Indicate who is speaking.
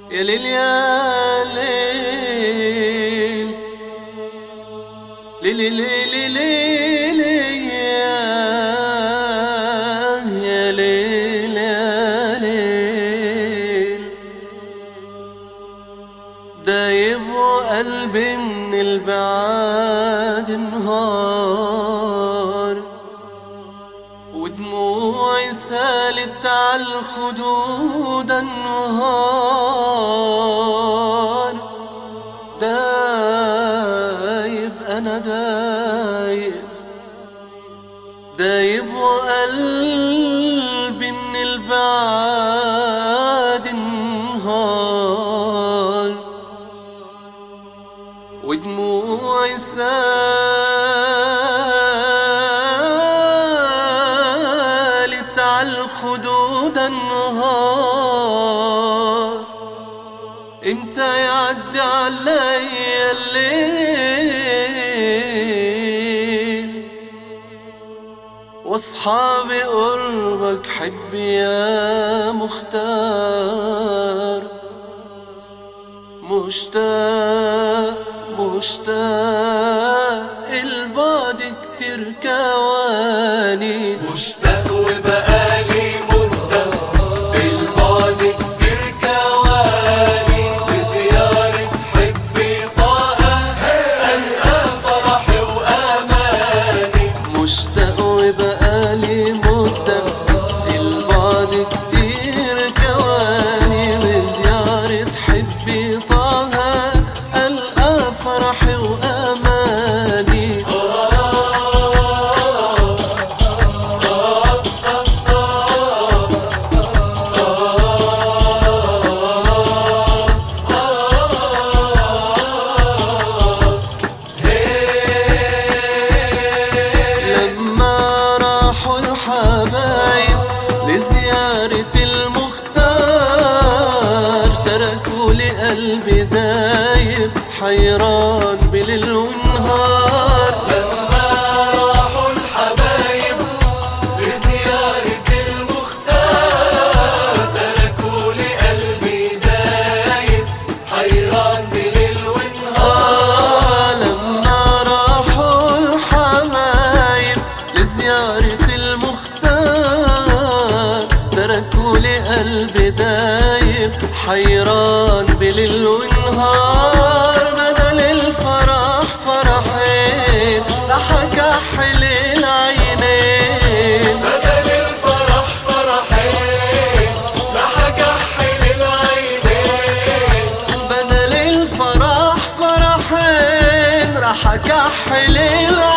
Speaker 1: يا ليل يا ليل ليل ليل ليل يا ليل يا ليل دايب قلبي من البعاد نهار ودموعي سالت على الخدود انهار دايب انا دايب دايب وقلبي من البعاد انهار ودموعي سالت على الخدود النهار امتى يعدي علي الليل واصحابي قربك حبي يا مختار مشتاق مشتاق البعد كتير كواني
Speaker 2: مشتاق وبقالي مدة في البعد كتير كواني بزيارة حبي طاقة ألقى فرحي وأماني
Speaker 1: مشتاق وبقالي مدة البعد كتير كواني وزيارة حبي طه ألقى فرحي وأماني لما راحوا الحبايب لزيارة المختار تركوا لي قلبي دايب حيران بليل ونهار
Speaker 2: لما راحوا الحبايب لزيارة المختار تركوا لي قلبي دايب حيران بليل ونهار
Speaker 1: آه لما راحوا الحبايب لزيارة المختار تركوا لي قلبي دايب حيران بليل ونهار بدل الفرح فرحين ضحك أحل العينين
Speaker 2: بدل الفرح فرحين ضحك أحل العينين
Speaker 1: بدل الفرح فرحين راح اكحل العين